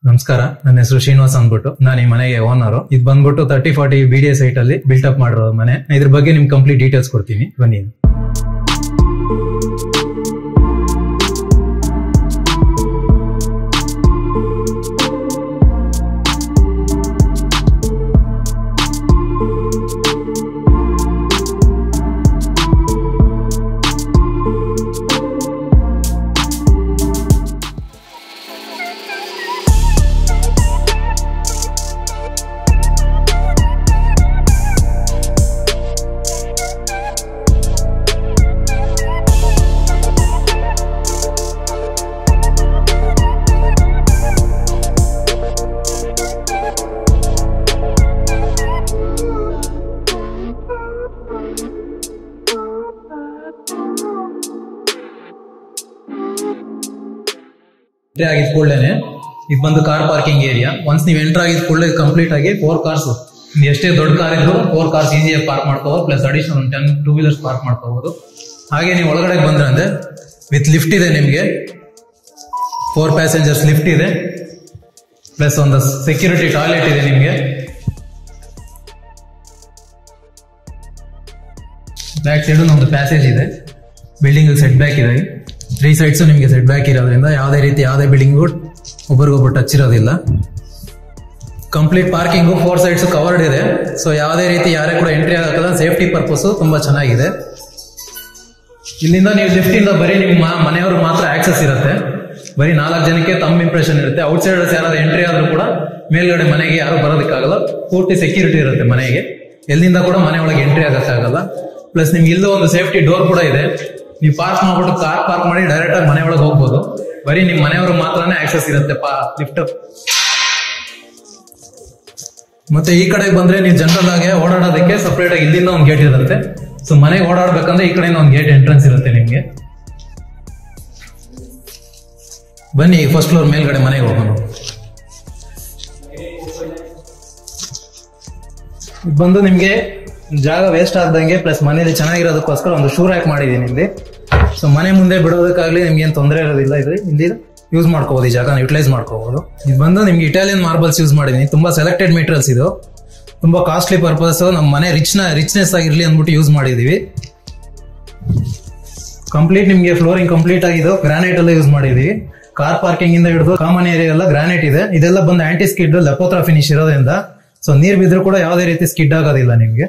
ನಮಸ್ಕಾರ ನನ್ನ ಹೆಸರು ಶ್ರೀನಿವಾಸ್ ಅಂದ್ಬಿಟ್ಟು ನಾನು ಈ ಮನೆಗೆ ಓನರ್ ಇದು ಬಂದ್ಬಿಟ್ಟು thirty forty B D site ಅಲ್ಲಿ ಬಿಲ್ಟ್ ಅಪ್ ಮಾಡಿರೋ ಮನೆ ಇದ್ರ ಬಗ್ಗೆ ನಿಮ್ಗೆ ಕಂಪ್ಲೀಟ್ ಡೀಟೇಲ್ಸ್ ಕೊಡ್ತೀನಿ ಬನ್ನಿ ಎಂಟ್ರಿ ಆಗಿದ ಕೂಡಲೇ ಇದು ಬಂದು ಕಾರ್ ಪಾರ್ಕಿಂಗ್ ಏರಿಯಾ ಒನ್ಸ್ ನೀವು ಎಂಟರ್ ಆಗಿದ ಕೂಡಲೇ ಕಂಪ್ಲೀಟ್ ಆಗಿ ಫೋರ್ ಕಾರ್ಸ್ ಎಷ್ಟೇ ದೊಡ್ಡ ಕಾರ್ ಇದ್ರು ಫೋರ್ ಕಾರ್ಸ್ ಈಸಿಯಾಗಿ ಪಾರ್ಕ್ ಮಾಡ್ಕೋಬಹುದು ಪ್ಲಸ್ ಅಡಿಷನಲ್ ಒಂದು ಟೆನ್ ಟೂ ವೀಲರ್ಸ್ ಪಾರ್ಕ್ ಮಾಡ್ಕೋಬಹುದು ಹಾಗೆ ನೀವು ಒಳಗಡೆ ಬಂದ್ರೆ ಅಂದ್ರೆ ವಿತ್ ಲಿಫ್ಟ್ ಇದೆ ನಿಮಗೆ ಫೋರ್ ಪ್ಯಾಸೆಂಜರ್ಸ್ ಲಿಫ್ಟ್ ಇದೆ ಪ್ಲಸ್ ಒಂದು ಸೆಕ್ಯೂರಿಟಿ ಟಾಯ್ಲೆಟ್ ಇದೆ ನಿಮಗೆ ಬ್ಯಾಕ್ ಸೈಡ್ ಒಂದು ಪ್ಯಾಸೇಜ್ ಇದೆ ಬಿಲ್ಡಿಂಗ್ ಸೆಟ್ ಬ್ಯಾಕ್ ಇದೆ ತ್ರೀ ಸೈಡ್ಸ್ ನಿಮಗೆ ಸೆಟ್ ಬ್ಯಾಕ್ ಇರೋದ್ರಿಂದ ಯಾವುದೇ ರೀತಿ ಯಾವುದೇ ಬಿಲ್ಡಿಂಗ್ ಒಬ್ಬರಿಗೊಬ್ಬರು ಟಚ್ ಇರೋದಿಲ್ಲ complete parking four sides covered ಇದೆ ಸೊ ಯಾವುದೇ ರೀತಿ ಯಾರೇ ಕೂಡ ಎಂಟ್ರಿ ಆಗಲ್ಲ ಸೇಫ್ಟಿ ಪರ್ಪಸ್ ತುಂಬಾ ಚೆನ್ನಾಗಿದೆ ಇಲ್ಲಿಂದ ನೀವು ಲಿಫ್ಟ್ ಇಂದ ಬರೀ ನಿಮ್ಮ ಮನೆಯವ್ರಿಗೆ ಮಾತ್ರ ಆಕ್ಸೆಸ್ ಇರುತ್ತೆ ಬರೀ ನಾಲ್ಕು ಜನಕ್ಕೆ ತಮ್ಮ ಇಂಪ್ರೆಷನ್ ಇರುತ್ತೆ ಔಟ್ ಸೈಡರ್ಸ್ ಯಾರಾದ್ರೂ ಎಂಟ್ರಿ ಆದ್ರೂ ಕೂಡ ಮೇಲ್ಗಡೆ ಮನೆಗೆ ಯಾರು ಬರೋದಕ್ಕಾಗಲ್ಲ ಪೂರ್ತಿ ಸೆಕ್ಯೂರಿಟಿ ಇರುತ್ತೆ ಮನೆಗೆ ಎಲ್ಲಿಂದ ಕೂಡ ಮನೆ ಒಳಗೆ ಎಂಟ್ರಿ ಆಗಕ್ಕಾಗಲ್ಲ ಪ್ಲಸ್ ನಿಮ್ಗೆ ಇಲ್ಲೂ ಒಂದು ಸೇಫ್ಟಿ ಡೋರ್ ಕೂಡ ಇದೆ ನೀವು ಪಾರ್ಕ್ ಮಾಡ್ಬಿಟ್ಟು ಕಾರ್ ಪಾರ್ಕ್ ಮಾಡಿ ಡೈರೆಕ್ಟ್ ಆಗಿ ಮನೆ ಒಳಗೆ ಹೋಗ್ಬೋದು ಬರೀ ನಿಮ್ ಮನೆಯವ್ರಿಗೆ ಮಾತ್ರನೇ ಆಕ್ಸೆಸ್ ಇರುತ್ತೆ ಪಾ ಲಿಫ್ಟ್ ಮತ್ತೆ ಈ ಕಡೆ ಬಂದ್ರೆ ನೀವು ಜನರಲ್ ಆಗಿ ಓಡಾಡೋದಕ್ಕೆ ಸಪರೇಟ್ ಆಗಿ ಇಲ್ಲಿಂದ ಒಂದು ಗೇಟ್ ಇರುತ್ತೆ ಸೊ ಮನೆಗೆ ಓಡಾಡ್ಬೇಕಂದ್ರೆ ಈ ಕಡೆಯಿಂದ ಒಂದು ಗೇಟ್ ಎಂಟ್ರೆನ್ಸ್ ಇರುತ್ತೆ ನಿಮ್ಗೆ ಬನ್ನಿ ಫಸ್ಟ್ ಫ್ಲೋರ್ ಮೇಲ್ಗಡೆ ಮನೆಗೆ ಹೋಗೋಣ ಇದು ಬಂದು ನಿಮ್ಗೆ ಜಾಗ ವೇಸ್ಟ್ ಆಗ್ದಂಗೆ ಪ್ಲಸ್ ಮನೇಲಿ ಚೆನ್ನಾಗಿರೋದಕ್ಕೋಸ್ಕರ ಒಂದು ಶೂ ರ್ಯಾಕ್ ಮಾಡಿದೀನಿ ಇಲ್ಲಿ ಸೊ ಮನೆ ಮುಂದೆ ಬಿಡೋದಕ್ಕಾಗ್ಲಿ ನಿಮ್ಗೆ ಏನು ತೊಂದರೆ ಇರೋದಿಲ್ಲ ಇದು ಇಲ್ಲಿ ಯೂಸ್ ಮಾಡ್ಕೋಬಹುದು ಈ ಜಾಗ ಯುಟಿಲೈಸ್ ಮಾಡ್ಕೋಬಹುದು ಇದು ಬಂದು ನಿಮ್ಗೆ ಇಟಾಲಿಯನ್ ಮಾರ್ಬಲ್ಸ್ ಯೂಸ್ ಮಾಡಿದೀನಿ ತುಂಬಾ ಸೆಲೆಕ್ಟೆಡ್ ಮೆಟೀರಿಯಲ್ಸ್ ಇದು ತುಂಬಾ ಕಾಸ್ಟ್ಲಿ ಪರ್ಪಸ್ ನಮ್ಮ ಮನೆ ರಿಚ್ ರಿಚ್ನೆಸ್ ಆಗಿರ್ಲಿ ಅಂದ್ಬಿಟ್ಟು ಯೂಸ್ ಮಾಡಿದೀವಿ ಕಂಪ್ಲೀಟ್ ನಿಮ್ಗೆ ಫ್ಲೋರಿಂಗ್ ಕಂಪ್ಲೀಟ್ ಆಗಿದ್ದು ಗ್ರಾನೈಟ್ ಎಲ್ಲ ಯೂಸ್ ಮಾಡಿದೀವಿ ಕಾರ್ ಪಾರ್ಕಿಂಗ್ ಇಂದ ಹಿಡಿದು ಕಾಮನ್ ಏರಿಯಾ ಎಲ್ಲ ಗ್ರಾನೈಟ್ ಇದೆ ಇದೆಲ್ಲ ಬಂದು ಆಂಟಿ ಸ್ಕಿಡ್ ಲೆಪೋತ್ರ ಫಿನಿಶ್ ಇರೋದ್ರಿಂದ ಸೊ ನೀರ್ ಬಿದ್ರು ಕೂಡ ಯಾವುದೇ ರೀತಿ ಸ್ಕಿಡ್ ಆಗೋದಿಲ್ಲ ನಿಮ್ಗೆ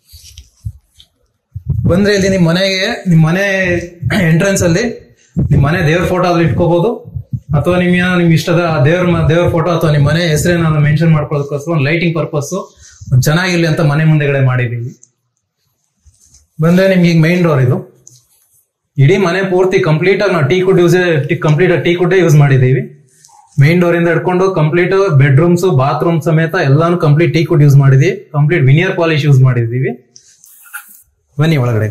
ಬಂದ್ರೆ ಇಲ್ಲಿ ನಿಮ್ ಮನೆಗೆ ನಿಮ್ ಮನೆ ಎಂಟ್ರೆನ್ಸ್ ಅಲ್ಲಿ ನಿಮ್ ಮನೆ ದೇವ್ರ ಫೋಟೋ ಅಲ್ಲಿ ಇಟ್ಕೋಬಹುದು ಅಥವಾ ನಿಮ್ ಏನೋ ನಿಮ್ ಇಷ್ಟದ ದೇವ್ರ ದೇವ್ರ ಫೋಟೋ ಅಥವಾ ನಿಮ್ ಮನೆ ಹೆಸರೇನ ಮೆನ್ಷನ್ ಮಾಡ್ಕೊಳ್ಳೋದಕ್ಕೋಸ್ಕರ ಒಂದು ಲೈಟಿಂಗ್ ಪರ್ಪಸ್ ಒಂದು ಚೆನ್ನಾಗಿರ್ಲಿ ಅಂತ ಮನೆ ಮುಂದೆಗಡೆ ಮಾಡಿದೀವಿ ಬಂದ್ರೆ ನಿಮ್ಗೆ ಈಗ ಮೈನ್ ಡೋರ್ ಇದು ಇಡೀ ಮನೆ ಪೂರ್ತಿ ಕಂಪ್ಲೀಟ್ ಆಗಿ ನಾವು teak wood use complete teak ಕುಡ್ಡೇ ಯೂಸ್ ಮಾಡಿದೀವಿ ಮೈನ್ ಡೋರ್ ಇಂದ ಹಿಡ್ಕೊಂಡು ಕಂಪ್ಲೀಟ್ ಬೆಡ್ರೂಮ್ಸ್ ಬಾತ್ರೂಮ್ ಸಮೇತ ಎಲ್ಲಾನು ಕಂಪ್ಲೀಟ್ ಟೀ ಕುಡ್ ಯೂಸ್ ಮಾಡಿದೀವಿ ಕಂಪ್ಲೀಟ್ ವಿನಿಯರ್ ಪಾಲಿಶ್ ಯೂಸ್ ಮಾಡಿದೀವಿ ಬನ್ನಿ ಒಳಗಡೆ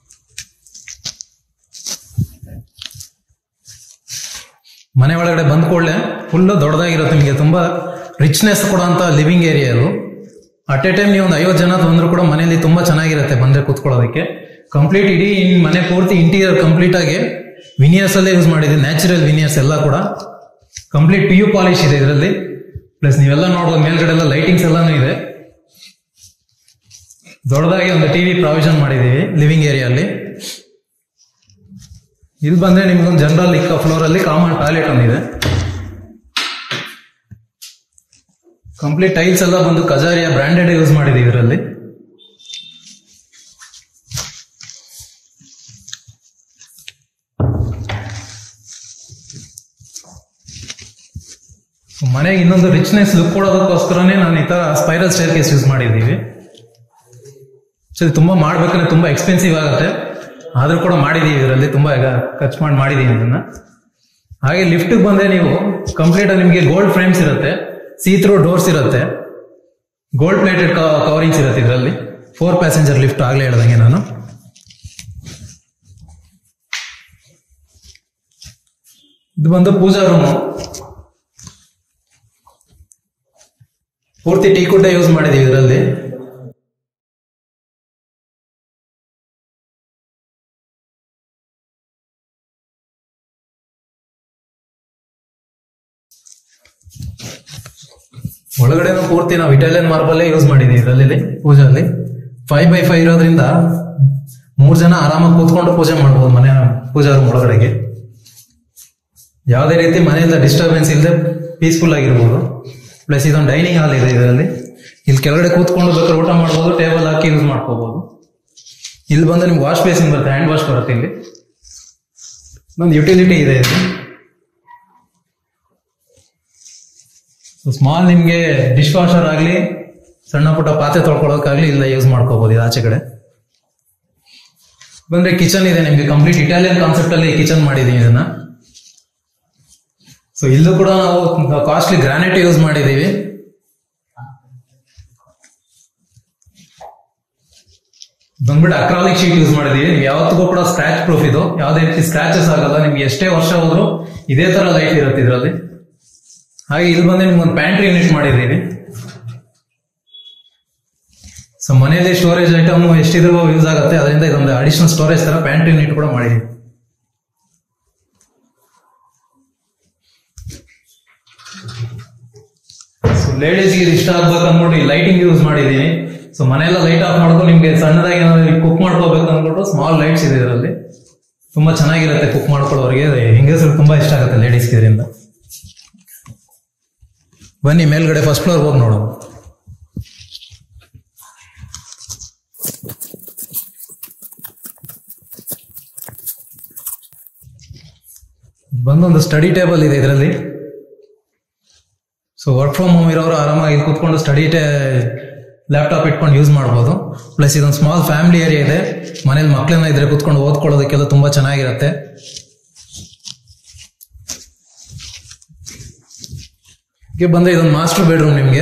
ಮನೆ ಒಳಗಡೆ ಬಂದ ಕೂಡಲೇ ಫುಲ್ ದೊಡ್ಡದಾಗಿರುತ್ತೆ ನಿಮಗೆ ತುಂಬಾ ರಿಚ್ನೆಸ್ ಕೊಡುವಂತ ಲಿವಿಂಗ್ ಏರಿಯಾ ಇದು ಅಟ್ ಎ ಟೈಮ್ ನೀವು ಒಂದು ಐವತ್ತು ಜನ ಬಂದ್ರು ಕೂಡ ಮನೆಯಲ್ಲಿ ತುಂಬಾ ಚೆನ್ನಾಗಿರುತ್ತೆ ಬಂದ್ರೆ ಕೂತ್ಕೊಳ್ಳೋದಕ್ಕೆ ಕಂಪ್ಲೀಟ್ ಇಡೀ ಇನ್ ಮನೆ ಪೂರ್ತಿ ಇಂಟೀರಿಯರ್ ಕಂಪ್ಲೀಟ್ ಆಗಿ ವಿನಿಯರ್ಸ್ ಅಲ್ಲೇ ಯೂಸ್ ಮಾಡಿದ್ವಿ ನ್ಯಾಚುರಲ್ ವಿನಿಯರ್ಸ್ ಎಲ್ಲ ಕೂಡ ಕಂಪ್ಲೀಟ್ ಪಿ ಯು ಪಾಲಿಶ್ ಇದೆ ಇದರಲ್ಲಿ ಪ್ಲಸ್ ನೀವೆಲ್ಲ ನೋಡೋದು ಮೇಲ್ಗಡೆ ಎಲ್ಲ ಲೈಟಿಂಗ್ಸ್ ಎಲ್ಲಾನು ಇದೆ ದೊಡ್ಡದಾಗಿ ಒಂದು ಟಿವಿ ಪ್ರಾವಿಷನ್ ಮಾಡಿದೀವಿ ಲಿವಿಂಗ್ ಏರಿಯಲ್ಲಿ ಇಲ್ಲಿ ಬಂದ್ರೆ ನಿಮ್ಗೊಂದು ಜನರಲ್ ಇಕ್ಕ ಫ್ಲೋರ್ ಅಲ್ಲಿ ಕಾಮನ್ ಟಾಯ್ಲೆಟ್ ಒಂದಿದೆ ಕಂಪ್ಲೀಟ್ ಟೈಲ್ಸ್ ಎಲ್ಲ ಬಂದು ಕಜಾರಿಯ ಬ್ರಾಂಡೆಡ್ ಯೂಸ್ ಮಾಡಿದೀವಿ ಇದರಲ್ಲಿ ಮನೆಗೆ ಇನ್ನೊಂದು ರಿಚ್ನೆಸ್ ಲುಕ್ ಕೊಡೋದಕ್ಕೋಸ್ಕರನೇ ನಾನು ಈ ತರ ಸ್ಪೈರಲ್ ಸ್ಟೇರ್ ಕೇಸ್ ಯೂಸ್ ಮಾಡಿದೀವಿ ಸೊ ಇದು ತುಂಬಾ ಮಾಡ್ಬೇಕಂದ್ರೆ ತುಂಬಾ ಎಕ್ಸ್ಪೆನ್ಸಿವ್ ಆಗುತ್ತೆ ಆದ್ರೂ ಕೂಡ ಮಾಡಿದೀವಿ ಇದರಲ್ಲಿ ತುಂಬಾ ಈಗ ಖರ್ಚು ಮಾಡಿ ಮಾಡಿದೀನಿ ಇದನ್ನ ಹಾಗೆ ಲಿಫ್ಟ್ ಬಂದ್ರೆ ನೀವು ಕಂಪ್ಲೀಟ್ ನಿಮಗೆ ಗೋಲ್ಡ್ ಫ್ರೇಮ್ಸ್ ಇರುತ್ತೆ ಸಿ ಥ್ರೂ ಡೋರ್ಸ್ ಇರುತ್ತೆ ಗೋಲ್ಡ್ ಪ್ಲೇಟೆಡ್ ಕವರಿಂಗ್ಸ್ ಇರುತ್ತೆ ಇದರಲ್ಲಿ ಫೋರ್ ಪ್ಯಾಸೆಂಜರ್ ಲಿಫ್ಟ್ ಆಗ್ಲೇ ಹೇಳ್ದಂಗೆ ನಾನು ಇದು ಬಂದು ಪೂಜಾ ರೂಮು ಪೂರ್ತಿ ಟೀ ಕುಡ್ಡ ಯೂಸ್ ಮಾಡಿದೀವಿ ಇದರಲ್ಲಿ ಒಳಗಡೆನೂ ಪೂರ್ತಿ ನಾವು ಇಟಾಲಿಯನ್ ಮಾರ್ಬಲ್ಲೇ ಯೂಸ್ ಮಾಡಿದೀವಿ ಇದರಲ್ಲಿ ಪೂಜೆಯಲ್ಲಿ ಫೈವ್ ಬೈ ಫೈವ್ ಇರೋದ್ರಿಂದ ಮೂರ್ ಜನ ಆರಾಮಾಗಿ ಕೂತ್ಕೊಂಡು ಪೂಜೆ ಮಾಡ್ಬೋದು ಮನೆ ಪೂಜಾ ರೂಮ್ ಒಳಗಡೆಗೆ ಯಾವುದೇ ರೀತಿ ಮನೆಯಿಂದ ಡಿಸ್ಟರ್ಬೆನ್ಸ್ ಇಲ್ಲದೆ ಪೀಸ್ಫುಲ್ ಆಗಿರ್ಬೋದು ಪ್ಲಸ್ ಇದೊಂದು ಡೈನಿಂಗ್ ಹಾಲ್ ಇದೆ ಇದರಲ್ಲಿ ಇಲ್ಲಿ ಕೆಳಗಡೆ ಕೂತ್ಕೊಂಡು ಬೇಕಾದ್ರೆ ಊಟ ಮಾಡ್ಬೋದು ಟೇಬಲ್ ಹಾಕಿ ಯೂಸ್ ಮಾಡ್ಕೋಬಹುದು ಇಲ್ಲಿ ಬಂದು ನಿಮ್ಗೆ ವಾಶ್ ಬೇಸಿನ್ ಬರುತ್ತೆ ಹ್ಯಾಂಡ್ ವಾಶ್ ಬರುತ್ತೆ ಇಲ್ಲಿ ಒಂದು ಯುಟಿಲಿಟಿ ಇದೆ ಇದು ಸ್ಮಾಲ್ ನಿಮ್ಗೆ ಡಿಶ್ ವಾಷರ್ ಆಗ್ಲಿ ಸಣ್ಣ ಪುಟ್ಟ ಪಾತ್ರೆ ತೊಳ್ಕೊಳ್ಳೋಕ್ಕಾಗ್ಲಿ ಇಲ್ಲ ಯೂಸ್ ಮಾಡ್ಕೋಬಹುದು ಇದು ಆಚೆ ಕಡೆ ಬಂದ್ರೆ ಕಿಚನ್ ಇದೆ ನಿಮ್ಗೆ ಕಂಪ್ಲೀಟ್ ಇಟಾಲಿಯನ್ ಕಾನ್ಸೆಪ್ಟ್ ಅಲ್ಲಿ ಕಿಚನ್ ಮಾಡಿದೀವಿ ಇದನ್ನ ಸೊ ಇಲ್ಲೂ ಕೂಡ ನಾವು ಕಾಸ್ಟ್ಲಿ ಗ್ರಾನೈಟ್ ಯೂಸ್ ಮಾಡಿದೀವಿ ಬಂದ್ಬಿಟ್ಟು ಅಕ್ರಾಲಿಕ್ ಶೀಟ್ ಯೂಸ್ ಮಾಡಿದೀವಿ ನೀವು ಯಾವತ್ತಿಗೂ ಕೂಡ ಸ್ಕ್ರಾಚ್ ಪ್ರೂಫ್ ಇದು ಯಾವುದೇ ರೀತಿ ಸ್ಕ್ರಾಚಸ್ ಆಗಲ್ಲ ನಿಮ್ಗೆ ಎಷ್ಟೇ ವರ್ಷ ಹೋದ್ರು ಇದೇ ತರ ಲೈಟ್ ಇರುತ್ತೆ ಇದರಲ್ಲಿ ಹಾಗೆ ಇಲ್ಲಿ ಬಂದು ನಿಮ್ಗೆ ಒಂದು ಪ್ಯಾಂಟ್ರಿ ಯೂನಿಟ್ ಮಾಡಿದೀವಿ ಸೊ ಮನೆಯಲ್ಲಿ ಸ್ಟೋರೇಜ್ ಐಟಮ್ ಎಷ್ಟಿದ್ರು ಯೂಸ್ ಆಗುತ್ತೆ ಅದರಿಂದ ಇದೊಂದು ಅಡಿಷನಲ್ ಸ್ಟೋರೇಜ್ ತರ ಪ್ಯಾಂಟ್ರಿ ಯೂನಿಟ್ ಕೂಡ ಮಾಡಿದೀವಿ ಸೊ ಲೇಡೀಸ್ಗೆ ಇದು ಇಷ್ಟ ಆಗ್ಬೇಕು ಅಂದ್ಬಿಟ್ಟು ಈ ಲೈಟಿಂಗ್ ಯೂಸ್ ಮಾಡಿದೀನಿ ಸೊ ಮನೆಯೆಲ್ಲ ಲೈಟ್ ಆಫ್ ಮಾಡ್ಕೊಂಡು ನಿಮ್ಗೆ ಸಣ್ಣದಾಗಿ ಏನಾದ್ರು ಕುಕ್ ಮಾಡ್ಕೋಬೇಕು ಅಂದ್ಬಿಟ್ಟು ಸ್ಮಾಲ್ ಲೈಟ್ಸ್ ಇದೆ ಇದರಲ್ಲಿ ತುಂಬಾ ಚೆನ್ನಾಗಿರುತ್ತೆ ಕುಕ್ ಮಾಡ್ಕೊಳ್ಳೋರಿಗೆ ಹೆಂಗಸರು ತುಂಬಾ ಇಷ್ಟ ಆಗುತ್ತೆ ಲೇಡೀಸ್ಗೆ ಇದರಿಂದ ಬನ್ನಿ ಮೇಲ್ಗಡೆ ಫಸ್ಟ್ ಫ್ಲೋರ್ ಹೋಗಿ ನೋಡೋಣ ಬಂದೊಂದು ಸ್ಟಡಿ ಟೇಬಲ್ ಇದೆ ಇದರಲ್ಲಿ ಸೊ ವರ್ಕ್ ಫ್ರಮ್ ಹೋಮ್ ಇರೋರು ಆರಾಮಾಗಿ ಇಲ್ಲಿ ಕೂತ್ಕೊಂಡು ಸ್ಟಡಿ ಟೇ ಲ್ಯಾಪ್ಟಾಪ್ ಇಟ್ಕೊಂಡು ಯೂಸ್ ಮಾಡ್ಬೋದು ಪ್ಲಸ್ ಇದೊಂದು ಸ್ಮಾಲ್ ಫ್ಯಾಮಿಲಿ ಏರಿಯಾ ಇದೆ ಮನೇಲಿ ಮಕ್ಕಳನ್ನ ಇದ್ರೆ ಕೂತ್ಕೊಂಡು ಓದ್ಕೊಳ್ಳೋದಕ್ಕೆಲ್ಲ ತುಂಬಾ ಚೆನ್ನಾಗಿರುತ್ತೆ ಹೀಗೆ ಬಂದ್ರೆ ಇದೊಂದು ಮಾಸ್ಟರ್ ಬೆಡ್ರೂಮ್ ನಿಮ್ಗೆ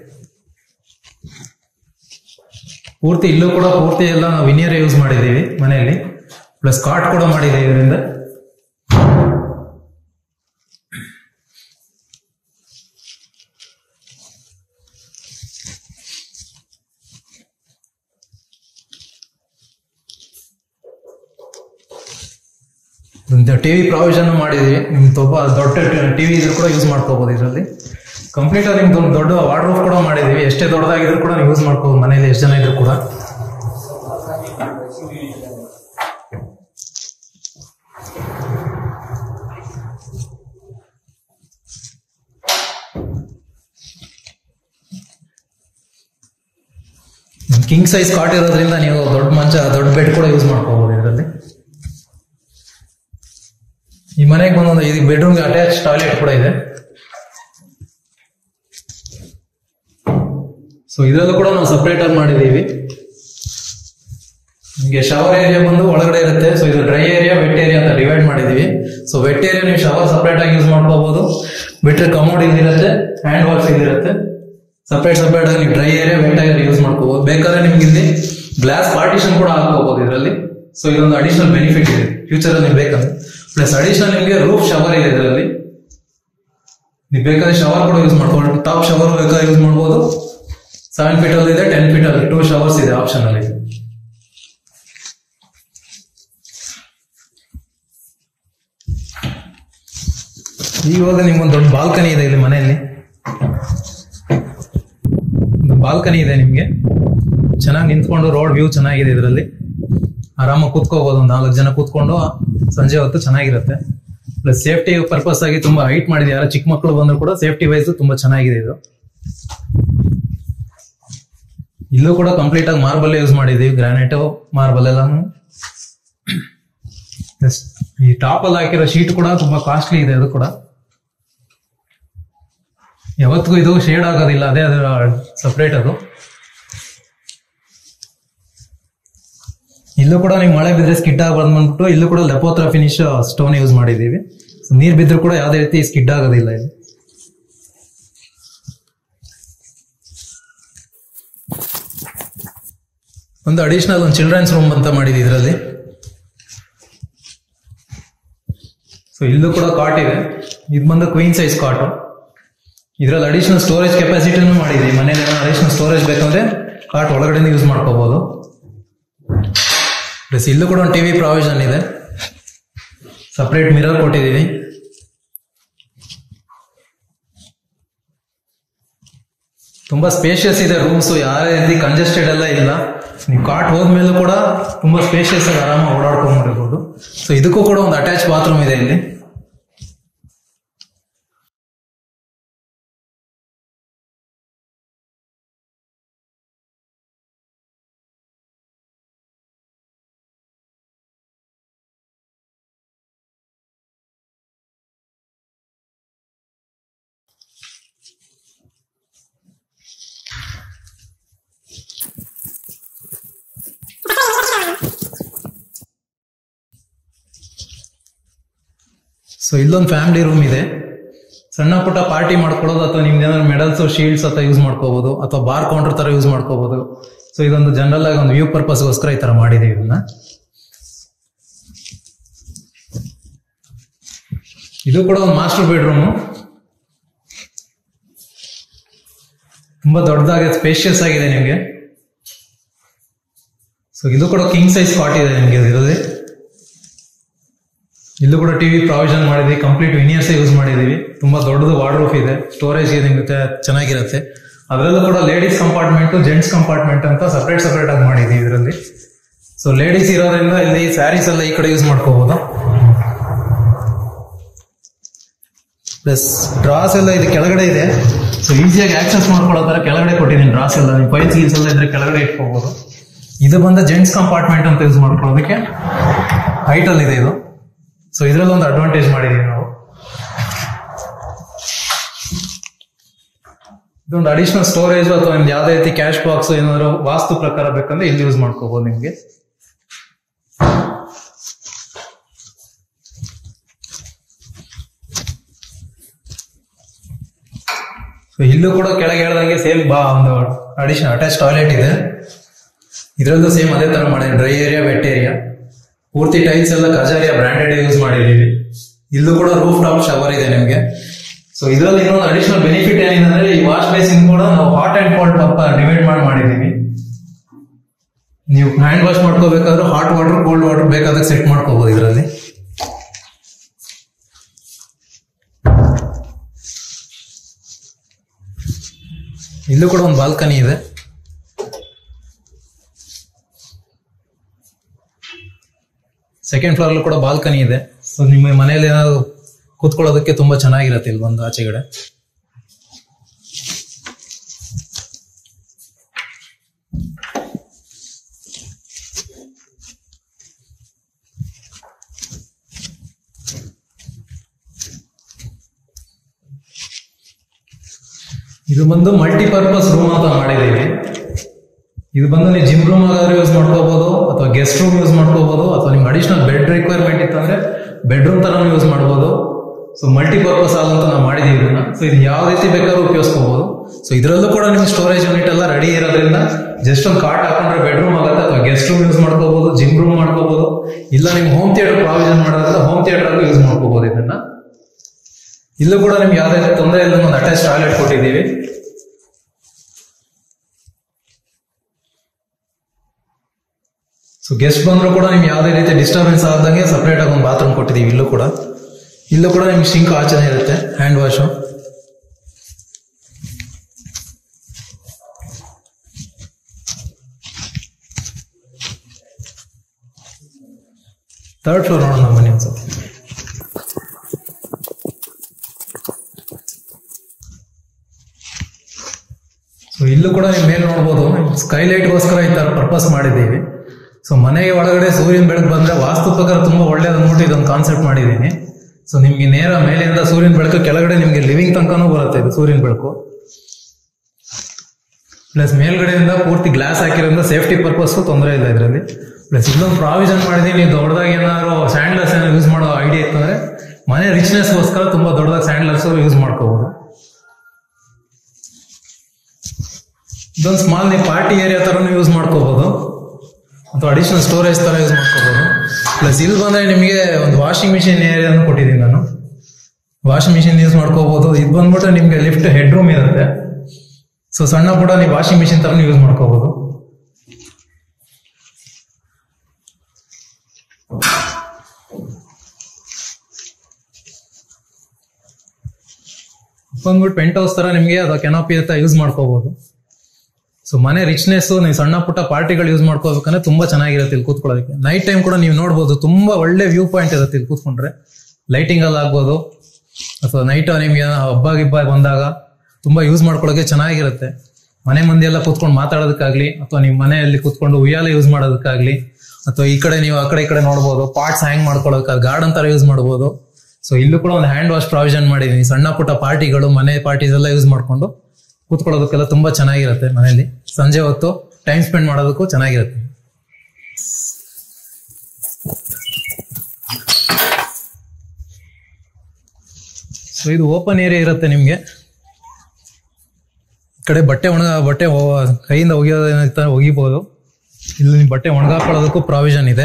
ಪೂರ್ತಿ ಇಲ್ಲೂ ಕೂಡ ಪೂರ್ತಿ ಎಲ್ಲ ನಾವು ವಿನಿಯರ್ ಯೂಸ್ ಮಾಡಿದೀವಿ ಮನೆಯಲ್ಲಿ ಪ್ಲಸ್ ಕಾಟ್ ಕೂಡ ಮಾಡಿದೀವಿ ಇದರಿಂದ ಟಿವಿ ಪ್ರಾವಿಷನ್ ಮಾಡಿದೀವಿ ನಿಮ್ ತುಂಬಾ ದೊಡ್ಡ ಟಿವಿ ಇದ್ರು ಕೂಡ ಯೂಸ್ ಮಾಡ್ಕೋಬಹುದು ಇದರಲ್ಲಿ ಕಂಪ್ಲೀಟ್ ಆಗಿ ನಿಮ್ದು ಒಂದು ದೊಡ್ಡ ವಾರ್ಡ್ರೋಬ್ ಕೂಡ ಮಾಡಿದೀವಿ ಎಷ್ಟೇ ದೊಡ್ಡದಾಗಿದ್ರು ಕೂಡ ನೀವು ಯೂಸ್ ಮಾಡ್ಕೋಬಹುದು ಮನೇಲಿ ಎಷ್ಟು ಜನ ಇದ್ರು ಕೂಡ ಕಿಂಗ್ ಸೈಜ್ ಕಾಟ್ ಇರೋದ್ರಿಂದ ನೀವು ದೊಡ್ಡ ಮಂಚ ದೊಡ್ಡ ಬೆಡ್ ಕೂಡ ಯೂಸ್ ಮಾಡ್ಕೋಬಹುದು ಇದರಲ್ಲಿ ಈ ಮನೆಗೆ ಬಂದೊಂದು ಇದು ಬೆಡ್ರೂಮ್ಗೆ ಅಟ್ಯಾಚ್ ಟಾಯ್ಲೆಟ್ ಕೂಡ ಇದೆ ಸೊ ಇದರಲ್ಲೂ ಕೂಡ ನಾವು ಸಪರೇಟ್ ಆಗಿ ಮಾಡಿದೀವಿ ನಿಮಗೆ ಶವರ್ ಏರಿಯಾ ಬಂದು ಒಳಗಡೆ ಇರುತ್ತೆ ಸೊ ಇದು ಡ್ರೈ ಏರಿಯಾ ವೆಟ್ ಏರಿಯಾ ಅಂತ ಡಿವೈಡ್ ಮಾಡಿದೀವಿ ಸೊ ವೆಟ್ ಏರಿಯಾ ನೀವು ಶವರ್ ಸಪರೇಟ್ ಆಗಿ ಯೂಸ್ ಮಾಡ್ಕೋಬಹುದು ಬಿಟ್ರೆ ಕಮೋಡ್ ಇಲ್ಲಿರುತ್ತೆ ಹ್ಯಾಂಡ್ ವಾಶ್ ಇಲ್ಲಿರುತ್ತೆ ಸಪರೇಟ್ ಸಪರೇಟ್ ಆಗಿ ನೀವು dry area wet area use ಮಾಡ್ಕೋಬಹುದು ಬೇಕಾದ್ರೆ ನಿಮ್ಗೆ ಇಲ್ಲಿ ಗ್ಲಾಸ್ ಪಾರ್ಟಿಷನ್ ಕೂಡ ಹಾಕೋಬಹುದು ಇದರಲ್ಲಿ ಸೊ ಇದೊಂದು ಅಡಿಷನಲ್ ಬೆನಿಫಿಟ್ ಇದೆ ಫ್ಯೂಚರ್ ಅಲ್ಲಿ ನಿಮ್ಗೆ ಬೇಕಂದ್ರೆ ಪ್ಲಸ್ ಅಡಿಷನಲ್ ನಿಮಗೆ ರೂಫ್ ಶವರ್ ಇದೆ ಇದರಲ್ಲಿ ನೀವು ಬೇಕಾದ್ರೆ ಶವರ್ ಕೂಡ ಯೂಸ್ ಮಾಡ್ಬೋದು ಟಾಪ್ ಶವರ್ ಬೇಕಾದ್ರೆ ಯೂಸ್ ಮಾಡ್ಬೋದು ಸೆವೆನ್ ಫೀಟ್ ಅಲ್ಲಿ ಇದೆ ಟೆನ್ ಫೀಟ್ ಅಲ್ಲಿ ಟೂ ಶವರ್ಸ್ ಇದೆ ಆಪ್ಷನ್ ಅಲ್ಲಿ ಇವಾಗ ನಿಮ್ಗೊಂದು ದೊಡ್ಡ ಬಾಲ್ಕನಿ ಇದೆ ಇಲ್ಲಿ ಮನೆಯಲ್ಲಿ ಒಂದು ಬಾಲ್ಕನಿ ಇದೆ ನಿಮ್ಗೆ ಚೆನ್ನಾಗಿ ನಿಂತ್ಕೊಂಡು ರೋಡ್ ವ್ಯೂ ಚೆನ್ನಾಗಿದೆ ಇದರಲ್ಲಿ ಆರಾಮಾಗಿ ಕೂತ್ಕೋಬಹುದು ಒಂದು ನಾಲ್ಕು ಜನ ಕೂತ್ಕೊಂಡು ಸಂಜೆ ಹೊತ್ತು ಚೆನ್ನಾಗಿರುತ್ತೆ ಪ್ಲಸ್ ಸೇಫ್ಟಿ ಪರ್ಪಸ್ ಆಗಿ ತುಂಬಾ ಹೈಟ್ ಮಾಡಿದೆ ಯಾರು ಚಿಕ್ಕ ಮಕ್ಕಳು ಬಂದ್ರು ಕೂಡ ಸೇಫ್ಟಿ ವೈಸ್ ತುಂಬಾ ಚೆನ್ನಾಗಿದೆ ಇದು ಇಲ್ಲೂ ಕೂಡ ಕಂಪ್ಲೀಟ್ ಆಗಿ ಮಾರ್ಬಲ್ ಯೂಸ್ ಮಾಡಿದೀವಿ ಗ್ರಾನೈಟ್ ಮಾರ್ಬಲ್ ಎಲ್ಲಾನು Yes. ಈ ಟಾಪ್ ಅಲ್ಲಿ ಹಾಕಿರೋ ಶೀಟ್ ಕೂಡ ತುಂಬಾ ಕಾಸ್ಟ್ಲಿ ಇದೆ ಅದು ಕೂಡ ಯಾವತ್ತಿಗೂ ಇದು ಶೇಡ್ ಆಗೋದಿಲ್ಲ ಅದೇ ಅದರ ಸಪ್ರೇಟ್ ಅದು ಇಲ್ಲೂ ಕೂಡ ನೀವು ಮಳೆ ಬಿದ್ರೆ ಸ್ಕಿಡ್ ಆಗಿ ಬಂದ್ಬಿಟ್ಟು ಇಲ್ಲೂ ಕೂಡ ಲೆಪೋತ್ರ ಫಿನಿಶ್ ಸ್ಟೋನ್ ಯೂಸ್ ಮಾಡಿದೀವಿ So, ನೀರ್ ಬಿದ್ರು ಕೂಡ ಯಾವುದೇ ರೀತಿ ಸ್ಕಿಡ್ ಆಗೋದಿಲ್ಲ ಇದು ಒಂದು ಅಡಿಷನಲ್ ಒಂದು ಚಿಲ್ಡ್ರನ್ಸ್ ರೂಮ್ ಅಂತ ಮಾಡಿದ್ವಿ ಇದರಲ್ಲಿ ಸೊ ಇಲ್ಲೂ ಕೂಡ ಕಾಟ್ ಇದೆ ಇದು ಬಂದು ಕ್ವೀನ್ ಸೈಜ್ ಕಾಟ್ ಇದರಲ್ಲಿ ಅಡಿಷನಲ್ ಸ್ಟೋರೇಜ್ ಕೆಪಾಸಿಟಿನೂ ಮಾಡಿದ್ವಿ ಮನೇಲಿ ಅಡಿಷನಲ್ ಸ್ಟೋರೇಜ್ ಬೇಕಂದ್ರೆ ಕಾಟ್ ಒಳಗಡೆ ಯೂಸ್ ಮಾಡ್ಕೋಬಹುದು ಪ್ಲಸ್ ಇಲ್ಲೂ ಕೂಡ ಒಂದು ಟಿವಿ ಪ್ರಾವಿಷನ್ ಇದೆ ಸಪ್ರೇಟ್ ಮಿರರ್ ಕೊಟ್ಟಿದ್ದೀವಿ ತುಂಬಾ ಸ್ಪೇಷಿಯಸ್ ಇದೆ ರೂಮ್ಸ್ ಯಾರೇ ರೀತಿ ಕಂಜೆಸ್ಟೆಡ್ ಎಲ್ಲ ಇಲ್ಲ ನೀವು ಕಾಟ್ ಹೋದ್ಮೇಲೂ ಕೂಡ ತುಂಬಾ ಸ್ಪೇಷಿಯಸ್ ಆಗಿ ಆರಾಮಾಗಿ ಓಡಾಡ್ಕೊಂಡ್ಬಿಡ್ಬೋದು ಸೊ ಇದಕ್ಕೂ ಕೂಡ ಒಂದು ಅಟ್ಯಾಚ್ ಬಾತ್ರೂಮ್ ಇದೆ ಇಲ್ಲಿ ಸೊ ಇಲ್ಲೊಂದು ಫ್ಯಾಮಿಲಿ ರೂಮ್ ಇದೆ ಸಣ್ಣ ಪುಟ್ಟ ಪಾರ್ಟಿ ಮಾಡ್ಕೊಳ್ಳೋದು ಅಥವಾ ನಿಮ್ದು ಏನಾದ್ರು ಮೆಡಲ್ಸ್ ಶೀಲ್ಡ್ಸ್ ಅಥವಾ ಯೂಸ್ ಮಾಡ್ಕೋಬಹುದು ಅಥವಾ ಬಾರ್ ಕೌಂಟರ್ ತರ ಯೂಸ್ ಮಾಡ್ಕೋಬಹುದು ಸೊ ಇದೊಂದು ಜನರಲ್ ಆಗಿ ಒಂದು ವ್ಯೂ ಪರ್ಪಸ್ಗೋಸ್ಕರ ಈ ತರ ಮಾಡಿದೀವಿ ಇದನ್ನ ಇದು ಕೂಡ ಒಂದು ಮಾಸ್ಟರ್ ಬೆಡ್ರೂಮ್ ತುಂಬಾ ದೊಡ್ಡದಾಗಿ ಸ್ಪೇಷಿಯಸ್ ಆಗಿದೆ ನಿಮಗೆ ಸೊ ಇದು ಕೂಡ ಕಿಂಗ್ ಸೈಜ್ ಕಾಟ್ ಇದೆ ನಿಮಗೆ ಇರೋದೇ ಇಲ್ಲೂ ಕೂಡ ಟಿವಿ ಪ್ರಾವಿಷನ್ ಮಾಡಿದ್ವಿ ಕಂಪ್ಲೀಟ್ ವಿನಿಯರ್ಸ್ ಯೂಸ್ ಮಾಡಿದೀವಿ ತುಂಬಾ ದೊಡ್ಡದು ವಾರ್ಡ್ರೂಫ್ ಇದೆ ಸ್ಟೋರೇಜ್ ನಿಮಗೆ ಚೆನ್ನಾಗಿರುತ್ತೆ ಅದರಲ್ಲೂ ಕೂಡ ಲೇಡೀಸ್ ಕಂಪಾರ್ಟ್ಮೆಂಟ್ ಜೆಂಟ್ಸ್ ಕಂಪಾರ್ಟ್ಮೆಂಟ್ ಅಂತ ಸಪರೇಟ್ ಸಪರೇಟ್ ಆಗಿ ಮಾಡಿದೀವಿ ಇದರಲ್ಲಿ ಸೊ ಲೇಡೀಸ್ ಇರೋದ್ರಿಂದ ಇಲ್ಲಿ ಸ್ಯಾರೀಸ್ ಎಲ್ಲ ಈ ಕಡೆ ಯೂಸ್ ಮಾಡ್ಕೋಬಹುದು ಪ್ಲಸ್ ಡ್ರಾಸ್ ಎಲ್ಲ ಇದು ಕೆಳಗಡೆ ಇದೆ ಸೊ ಈಸಿಯಾಗಿ ಆಕ್ಸೆಸ್ ಮಾಡ್ಕೊಳ್ಳೋ ತರ ಕೆಳಗಡೆ ಕೊಟ್ಟಿದ್ದೀನಿ ಡ್ರಾಸ್ ಎಲ್ಲ ನೀವು ಫೈಲ್ಸ್ ಗೀಲ್ಸ್ ಎಲ್ಲ ಇದ್ರೆ ಕೆಳಗಡೆ ಇಟ್ಕೋಬಹುದು ಇದು ಬಂದ ಜೆಂಟ್ಸ್ ಕಂಪಾರ್ಟ್ಮೆಂಟ್ ಅಂತ ಯೂಸ್ ಮಾಡ್ಕೊಳ್ಳೋದಕ್ಕೆ ಹೈಟ್ ಅಲ್ಲಿ ಇದೆ ಇದು ಸೊ ಇದ್ರಲ್ಲಿ ಒಂದು ಅಡ್ವಾಂಟೇಜ್ ಮಾಡಿದೀವಿ ನಾವು ಇದೊಂದು ಅಡಿಷನಲ್ ಸ್ಟೋರೇಜ್ ಅಥವಾ ಒಂದು ಯಾವ್ದೇ ರೀತಿ ಕ್ಯಾಶ್ ಬಾಕ್ಸ್ ಏನಾದ್ರು ವಾಸ್ತು ಪ್ರಕಾರ ಬೇಕಂದ್ರೆ ಇಲ್ಲಿ ಯೂಸ್ ಮಾಡ್ಕೋಬಹುದು ನಿಮ್ಗೆ ಸೊ ಇಲ್ಲೂ ಕೂಡ ಕೆಳಗೆ ಹೇಳ್ದಂಗೆ ಸೇಮ್ ಬಾ ಒಂದು ಅಡಿಷನ್ ಅಟ್ಯಾಚ್ ಟಾಯ್ಲೆಟ್ ಇದೆ ಇದರಲ್ಲೂ ಸೇಮ್ ಅದೇ ತರ ಮಾಡಿ ಡ್ರೈ ಏರಿಯಾ ವೆಟ್ ಏರಿಯಾ ಪೂರ್ತಿ ಟೈಲ್ಸ್ ಎಲ್ಲ ಕಜಾರಿಯಾ ಬ್ರಾಂಡೆಡ್ ಯೂಸ್ ಮಾಡಿದೀವಿ ಇಲ್ಲೂ ಕೂಡ ರೂಫ್ ಟಾಪ್ ಶವರ್ ಇದೆ ನಿಮ್ಗೆ ಸೊ ಇದರಲ್ಲಿ ಇನ್ನೊಂದು ಅಡಿಷನಲ್ ಬೆನಿಫಿಟ್ ಏನಿದೆ ಈ ವಾಶ್ ಬೇಸಿನ್ ಕೂಡ ನಾವು hot and cold pump divide ಮಾಡಿ ಮಾಡಿದೀವಿ ನೀವು ಹ್ಯಾಂಡ್ ವಾಶ್ ಮಾಡ್ಕೋಬೇಕಾದ್ರೂ ಹಾಟ್ ವಾಟರ್ ಕೋಲ್ಡ್ ವಾಟರ್ ಬೇಕಾದಾಗ ಸೆಟ್ ಮಾಡ್ಕೋಬಹುದು ಇದರಲ್ಲಿ ಇಲ್ಲೂ ಕೂಡ ಒಂದು ಬಾಲ್ಕನಿ ಇದೆ ಸೆಕೆಂಡ್ ಫ್ಲೋರ್ ಕೂಡ ಬಾಲ್ಕನಿ ಇದೆ ಸೊ ನಿಮ್ಮ ಮನೆಯಲ್ಲಿ ಏನಾದ್ರು ಕೂತ್ಕೊಳ್ಳೋದಕ್ಕೆ ತುಂಬಾ ಚೆನ್ನಾಗಿರತ್ತೆ ಇಲ್ಲಿ ಒಂದು ಆಚೆಗಡೆ ಇದು ಬಂದು ಮಲ್ಟಿಪರ್ಪಸ್ ರೂಮ್ ಅಂತ ಮಾಡಿದೀವಿ ಇದು ಬಂದು ನೀವು ಜಿಮ್ ರೂಮ್ ಆಗಾದ್ರೂ ಯೂಸ್ ಮಾಡ್ಕೋಬಹುದು ಅಥವಾ ಗೆಸ್ಟ್ ರೂಮ್ ಯೂಸ್ ಮಾಡ್ಕೋಬಹುದು ಅಥವಾ ನಿಮ್ಗೆ ಅಡಿಷನಲ್ ಬೆಡ್ ರಿಕ್ವೈರ್ಮೆಂಟ್ ಇತ್ತಂದ್ರೆ ಬೆಡ್ರೂಮ್ ತರ ಯೂಸ್ ಮಾಡ್ಬೋದು ಸೊ ಮಲ್ಟಿಪರ್ಪಸ್ ಆಲ್ ಅಂತ ನಾವು ಮಾಡಿದೀವಿ ಇದನ್ನ ಸೊ ಇದು ಯಾವ ರೀತಿ ಬೇಕಾದ್ರೂ ಉಪಯೋಗಿಸ್ಕೋಬಹುದು ಸೊ ಇದರಲ್ಲೂ ಕೂಡ ನಿಮ್ಗೆ ಸ್ಟೋರೇಜ್ ಯೂನಿಟ್ ಎಲ್ಲ ರೆಡಿ ಇರೋದ್ರಿಂದ ಜಸ್ಟ್ ಒಂದು ಕಾಟ್ ಹಾಕೊಂಡ್ರೆ ಬೆಡ್ರೂಮ್ ಆಗುತ್ತೆ ಅಥವಾ ಗೆಸ್ಟ್ ರೂಮ್ ಯೂಸ್ ಮಾಡ್ಕೋಬಹುದು ಜಿಮ್ ರೂಮ್ ಮಾಡ್ಕೋಬಹುದು ಇಲ್ಲ ನಿಮ್ಗೆ ಹೋಮ್ ಥಿಯೇಟರ್ ಪ್ರಾವಿಷನ್ ಮಾಡೋದ್ರಿಂದ ಹೋಮ್ ಥಿಯೇಟರ್ ಅಲ್ಲೂ ಯೂಸ್ ಮಾಡ್ಕೋಬಹುದು ಇದನ್ನ ಇಲ್ಲೂ ಕೂಡ ನಿಮ್ಗೆ ಯಾವ್ದೇ ತೊಂದರೆ ಇಲ್ಲ ಒಂದು ಅಟ್ಯಾಚ್ ಟಾಯ್ಲೆಟ್ ಕೊಟ್ಟಿದ್ದೀವಿ ಸೊ ಗೆಸ್ಟ್ ಬಂದ್ರು ಕೂಡ ನಿಮ್ಗೆ ಯಾವುದೇ ರೀತಿ ಡಿಸ್ಟರ್ಬೆನ್ಸ್ ಆಗದಂಗೆ ಸಪರೇಟ್ ಆಗಿ ಒಂದು ಬಾತ್ರೂಮ್ ಕೊಟ್ಟಿದ್ದೀವಿ ಇಲ್ಲೂ ಕೂಡ ಇಲ್ಲೂ ಕೂಡ ನಿಮ್ಗೆ ಸಿಂಕ್ ಆಚೆನೆ ಇರುತ್ತೆ ಹ್ಯಾಂಡ್ ವಾಶು ಥರ್ಡ್ ಫ್ಲೋರ್ ನೋಡೋಣ ಬನ್ನಿ ಒಂದ್ಸತಿ ಸೊ ಇಲ್ಲೂ ಕೂಡ ನೀವು ಮೇಲೆ ನೋಡ್ಬೋದು ಸ್ಕೈಲೈಟ್ಗೋಸ್ಕರ ಈ ತರ ಪರ್ಪಸ್ ಮಾಡಿದ್ದೀವಿ ಸೊ ಮನೆಗೆ ಒಳಗಡೆ ಸೂರ್ಯನ ಬೆಳಕು ಬಂದ್ರೆ ವಾಸ್ತು ಪ್ರಕಾರ ತುಂಬಾ ಒಳ್ಳೇದು ಅಂದ್ಬಿಟ್ಟು ಇದೊಂದು ಕಾನ್ಸೆಪ್ಟ್ ಮಾಡಿದ್ದೀನಿ ಸೊ ನಿಮ್ಗೆ ನೇರ ಮೇಲಿಂದ ಸೂರ್ಯನ ಬೆಳಕು ಕೆಳಗಡೆ ನಿಮ್ಗೆ ಲಿವಿಂಗ್ ತನಕನೂ ಬರುತ್ತೆ ಇದು ಸೂರ್ಯನ ಬೆಳಕು ಪ್ಲಸ್ ಮೇಲ್ಗಡೆಯಿಂದ ಪೂರ್ತಿ ಗ್ಲಾಸ್ ಹಾಕಿರೋದ್ರಿಂದ ಸೇಫ್ಟಿ ಪರ್ಪಸ್ ತೊಂದರೆ ಇಲ್ಲ ಇದರಲ್ಲಿ ಪ್ಲಸ್ ಇಲ್ಲೊಂದು ಪ್ರಾವಿಷನ್ ಮಾಡಿದೀನಿ ನೀವು ದೊಡ್ಡದಾಗಿ ಏನಾದ್ರು ಸ್ಯಾಂಡ್ಲರ್ಸ್ ಏನಾದ್ರು ಯೂಸ್ ಮಾಡೋ ಐಡಿಯಾ ಇತ್ತಂದ್ರೆ ಮನೆ ರಿಚ್ನೆಸ್ಗೋಸ್ಕರ ತುಂಬಾ ದೊಡ್ಡದಾಗಿ ಸ್ಯಾಂಡ್ಲರ್ಸ್ ಯೂಸ್ ಮಾಡ್ಕೋಬಹುದು ಇದೊಂದು ಸ್ಮಾಲ್ ನೀವು ಪಾರ್ಟಿ ಏರಿಯಾ ತರನು ಯೂಸ್ ಮಾಡ್ಕೋಬಹುದು ಅಥವಾ ಅಡಿಷನಲ್ ಸ್ಟೋರೇಜ್ ತರ ಯೂಸ್ ಮಾಡ್ಕೋಬಹುದು ಪ್ಲಸ್ ಇಲ್ಲಿ ಬಂದ್ರೆ ನಿಮಗೆ ಒಂದು ವಾಷಿಂಗ್ ಮಿಷಿನ್ ಏರಿಯಾನು ಕೊಟ್ಟಿದ್ದೀನಿ ನಾನು ವಾಷಿಂಗ್ ಮಿಷಿನ್ ಯೂಸ್ ಮಾಡ್ಕೋಬಹುದು ಇದು ಬಂದ್ಬಿಟ್ಟು ನಿಮ್ಗೆ ಲಿಫ್ಟ್ ಹೆಡ್ ರೂಮ್ ಇರುತ್ತೆ ಸೊ ಸಣ್ಣ ಪುಟ್ಟ ನೀವು ವಾಷಿಂಗ್ ಮಿಷಿನ್ ತರ ಯೂಸ್ ಮಾಡ್ಕೋಬಹುದು ಬಂದ್ಬಿಟ್ಟು ಪೆಂಟ್ ಹೌಸ್ ತರ ನಿಮಗೆ ಅದು ಕೆನಾಪಿ ಅಂತ ಯೂಸ್ ಮಾಡ್ಕೋಬಹುದು ಸೊ ಮನೆ ರಿಚ್ನೆಸ್ ನೀವು ಸಣ್ಣ ಪುಟ್ಟ ಪಾರ್ಟಿಗಳು ಯೂಸ್ ಮಾಡ್ಕೋಬೇಕಂದ್ರೆ ತುಂಬಾ ಚೆನ್ನಾಗಿರುತ್ತೆ ಇಲ್ಲಿ ಕೂತ್ಕೊಳ್ಳೋದಕ್ಕೆ ನೈಟ್ ಟೈಮ್ ಕೂಡ ನೀವು ನೋಡ್ಬೋದು ತುಂಬಾ ಒಳ್ಳೆ ವ್ಯೂ ಪಾಯಿಂಟ್ ಇರುತ್ತೆ ಇಲ್ಲಿ ಕೂತ್ಕೊಂಡ್ರೆ ಲೈಟಿಂಗ್ ಅಲ್ಲಿ ಆಗ್ಬೋದು ಅಥವಾ ನೈಟ್ ನಿಮ್ಗೆ ಏನೋ ಹಬ್ಬ ಗಿಬ್ಬ ಬಂದಾಗ ತುಂಬಾ ಯೂಸ್ ಮಾಡ್ಕೊಳ್ಳೋಕೆ ಚೆನ್ನಾಗಿರುತ್ತೆ ಮನೆ ಮಂದಿ ಎಲ್ಲ ಕೂತ್ಕೊಂಡು ಮಾತಾಡೋದಕ್ಕಾಗ್ಲಿ ಅಥವಾ ನಿಮ್ಮ ಮನೆಯಲ್ಲಿ ಕೂತ್ಕೊಂಡು ಉಯ್ಯಾಲ ಯೂಸ್ ಮಾಡೋದಕ್ಕಾಗ್ಲಿ ಅಥವಾ ಈ ಕಡೆ ನೀವು ಆ ಕಡೆ ಈ ಕಡೆ ನೋಡ್ಬೋದು ಪಾರ್ಟ್ಸ್ ಹ್ಯಾಂಗ್ ಮಾಡ್ಕೊಳ್ಳೋದಕ್ಕಾಗಿ ಗಾರ್ಡನ್ ತರ ಯೂಸ್ ಮಾಡ್ಬೋದು ಸೊ ಇಲ್ಲೂ ಕೂಡ ಒಂದು ಹ್ಯಾಂಡ್ ವಾಶ್ ಪ್ರಾವಿಷನ್ ಮಾಡಿದೀನಿ ಸಣ್ಣ ಪುಟ್ಟ ಪಾರ್ಟಿಗಳು ಮನೆ ಪಾರ್ಟೀಸ್ ಎಲ್ಲ ಯೂಸ್ ಮಾಡ್ಕೊಂಡು ಕೂತ್ಕೊಳ್ಳೋದಕ್ಕೆಲ್ಲ ತುಂಬಾ ಚೆನ್ನಾಗಿರುತ್ತೆ ಮನೆಯಲ್ಲಿ ಸಂಜೆ ಹೊತ್ತು ಟೈಮ್ ಸ್ಪೆಂಡ್ ಮಾಡೋದಕ್ಕೂ ಚೆನ್ನಾಗಿರುತ್ತೆ ಸೊ ಇದು ಓಪನ್ ಏರಿಯಾ ಇರುತ್ತೆ ನಿಮ್ಗೆ ಈ ಕಡೆ ಬಟ್ಟೆ ಒಣಗ ಬಟ್ಟೆ ಒ- ಕೈಯಿಂದ ಒಗೆಯೋದೇನಿರ್ತ ಒಗಿಬಹುದು ಇಲ್ಲಿ ನಿಮ್ ಬಟ್ಟೆ ಒಣಗಾಕೊಳ್ಳೋದಕ್ಕೂ ಪ್ರಾವಿಷನ್ ಇದೆ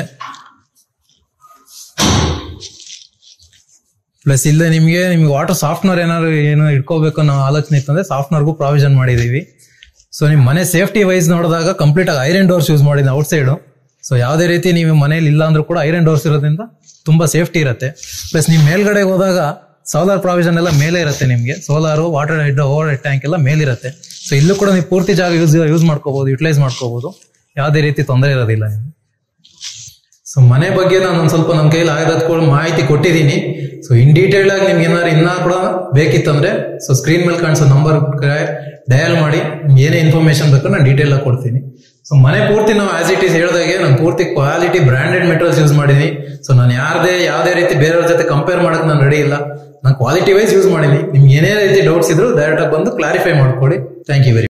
ಪ್ಲಸ್ ಇಲ್ಲೇ ನಿಮಗೆ ನಿಮ್ಗೆ ವಾಟರ್ ಸಾಫ್ಟ್ನರ್ ಏನಾದ್ರು ಏನು ಇಟ್ಕೋಬೇಕು ಅನ್ನೋ ಆಲೋಚನೆ ಇತ್ತಂದ್ರೆ ಸಾಫ್ಟ್ನರ್ಗೂ ಪ್ರಾವಿಷನ್ ಮಾಡಿದೀವಿ ಸೊ ನಿಮ್ ಮನೆ ಸೇಫ್ಟಿ ವೈಸ್ ನೋಡಿದಾಗ ಕಂಪ್ಲೀಟ್ ಆಗಿ ಐರನ್ ಡೋರ್ಸ್ ಯೂಸ್ ಮಾಡಿದ್ವಿ ಔಟ್ ಸೈಡ್ ಸೊ ಯಾವುದೇ ರೀತಿ ನೀವು ಮನೇಲಿ ಇಲ್ಲ ಅಂದ್ರೂ ಕೂಡ ಐರನ್ ಡೋರ್ಸ್ ಇರೋದ್ರಿಂದ ತುಂಬಾ ಸೇಫ್ಟಿ ಇರುತ್ತೆ ಪ್ಲಸ್ ನೀವು ಮೇಲ್ಗಡೆ ಹೋದಾಗ ಸೋಲಾರ್ ಪ್ರಾವಿಷನ್ ಎಲ್ಲ ಮೇಲೆ ಇರುತ್ತೆ ನಿಮಗೆ solar water head overhead tank ಎಲ್ಲ ಮೇಲಿರುತ್ತೆ ಸೊ ಇಲ್ಲೂ ಕೂಡ ನೀವು ಪೂರ್ತಿ ಜಾಗ ಯೂಸ್ ಯೂಸ್ ಮಾಡ್ಕೋಬಹುದು ಯುಟಿಲೈಸ್ ಮಾಡ್ಕೋಬಹುದು ಯಾವುದೇ ರೀತಿ ತೊಂದರೆ ಇರೋದಿಲ್ಲ ಸೊ ಮನೆ ಬಗ್ಗೆ ನಾನು ಒಂದ್ ಸ್ವಲ್ಪ ನಮ್ಮ ಕೈಲಿ ಆಗದ ಮಾಹಿತಿ ಕೊಟ್ಟಿದ್ದೀನಿ ಸೊ ಇನ್ ಡೀಟೇಲ್ ಆಗಿ ನಿಮ್ಗೆ ಏನಾದ್ರು ಇನ್ನ ಕೂಡ ಬೇಕಿತ್ತಂದ್ರೆ ಸೊ ಸ್ಕ್ರೀನ್ ಮೇಲೆ ಕಾಣಿಸೋ ನಂಬರ್ ಡಯಲ್ ಮಾಡಿ ನಿಮ್ಗೆ ಏನೇ ಇನ್ಫಾರ್ಮೇಶನ್ ಬೇಕೋ ನಾನು ಡೀಟೇಲ್ ಆಗಿ ಕೊಡ್ತೀನಿ ಸೊ ಮನೆ ಪೂರ್ತಿ ನಾವು ಆಸ್ ಇಟ್ ಈಸ್ ಹೇಳಿದಾಗೆ ನಾನು ಪೂರ್ತಿ ಕ್ವಾಲಿಟಿ ಬ್ರಾಂಡೆಡ್ ಮೆಟೀರಿಯಲ್ಸ್ ಯೂಸ್ ಮಾಡಿದೀನಿ ಸೊ ನಾನು ಯಾರದೇ ಯಾವುದೇ ರೀತಿ ಬೇರೆಯವ್ರ ಜೊತೆ ಕಂಪೇರ್ ಮಾಡಕ್ ನಾನು ರೆಡಿ ಇಲ್ಲ ನಾನು ಕ್ವಾಲಿಟಿ ವೈಸ್ ಯೂಸ್ ಮಾಡೀನಿ ನಿಮ್ಗೆ ಏನೇ ರೀತಿ ಡೌಟ್ಸ್ ಇದ್ರು ಡೈರೆಕ್ಟ್ ಆಗಿ ಬಂದು ಕ್ಲಾರಿಫೈ ಮಾಡ್ಕೊಡಿ ಥ್ಯಾಂಕ್ ಯು ವೆರಿ